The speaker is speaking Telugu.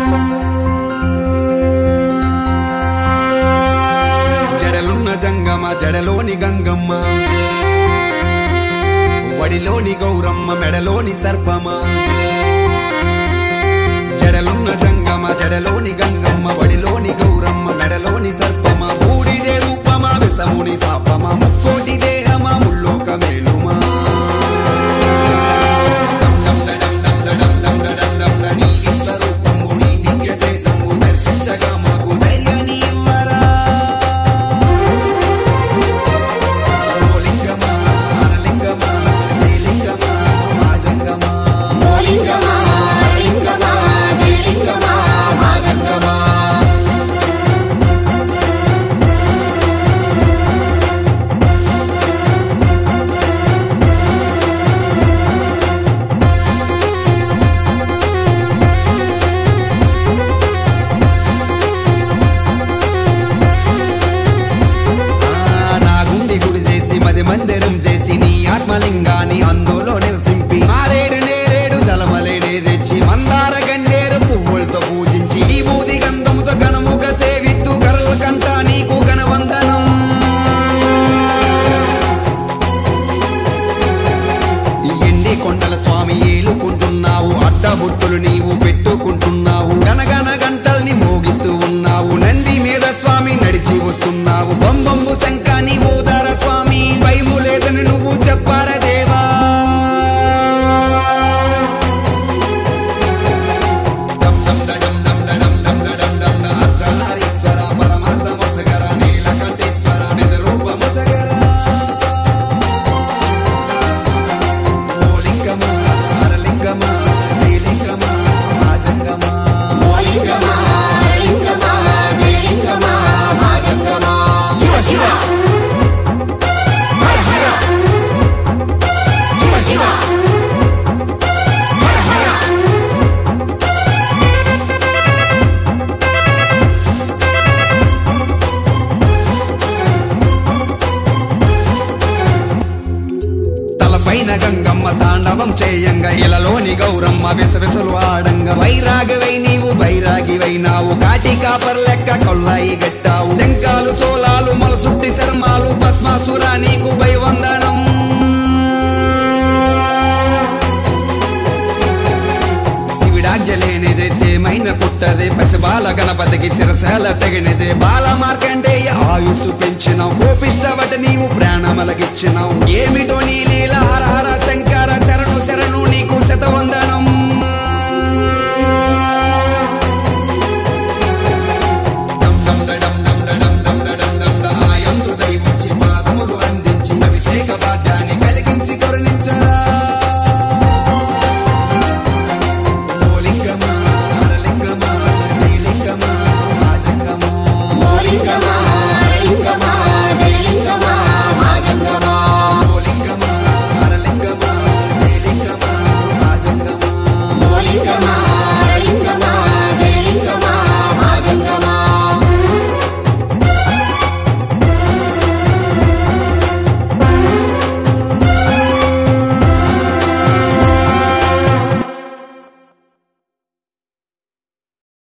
జడలున్న జంగమ జడలోని గంగమ్మ వడిలోని గౌరమ్మ మెడలోని సర్పమ జడలున్న జంగమ జడలోని గంగమ్మ వడిలోని గౌరమ్మ మెడలోని సర్పమ బూడిదే రూపమా విషముని శాపమా ముక్కోటి దేహమా ముల్లోక మేలుమా డమ్ డమ్ డమ్ డమ్ డమ్ డమ్ డమ్ డమ్ డమ్ నీ స్వరూపము నీ దివ్య తేజము దర్శించగా మాకు ధైర్యాన్ని ఇవ్వరా ఓలింగమా అనలింగమా జయలింగమా మాజంగమా ఓలింగమా లింగమా జయలింగమా మాజంగమా ఆ, నా గుండె గుడి చేసి మది మందిరం చేసి నీ ఆత్మలింగాన్ని అందులో నివసింపి మారేడు నేరేడు దళమలేనే తెచ్చి మందార గండేరు పువ్వులతో పూజించి ఈ బూది గంధముతో గణముఖ సేవిత్తు కరలకంతా నీకు గణవందనం ఈ ఎండి కొండల స్వామి ఏలుకుంటున్నావు అడ్డబుట్టులు నీవు పెట్టుకుంటున్నావు గనగన గంటల్ని మోగిస్తూ ఉన్నావు నంది మీద స్వామి నడిచి వస్తున్నావు బొంబొంబు శంఖాని ఊదార స్వామి భయము లేదని నువ్వు చెప్పార దేవా డమ్ డమ్ డమ్ డమ్ డమ్ డమ్ డమ్ డమ్ డమ్ అర్ధనారీశ్వర పరమార్థ మొసగర నీలకంఠేశ్వర నిజ రూప మొసగర ఓలింగమా నరలింగమా జయలింగమా రాజంగమా ఓలింగమా లింగమా జయలింగమా మాజంగమా శివ శివ హర హర శివ శివ హర హర తలపైన గంగమ్మ తాండవం చేయంగా ఇలలోని గౌరమ్మ విసవిసలు ఆడంగా వైరాగివై నీవు వైరాగివైనావు కాటి కాపర్ లెక్క కొల్లాయి గట్టావు టెంకాలు సోలాలు మొలసుట్టి శర్మాలు భస్మాసుర నీకు భయవందనం శివుడాజ్ఞలేనిదే సేమైన పుట్టదే పసిబాల గణపతికి శిరసాల తగినదే బాల మార్కండేయ ఆయుస్సు పెంచినావు కోపిష్టవట నీవు ప్రాణమలగిచ్చినావు ఏమిటో నీ లీల హర హర శంకర శరణు శరణు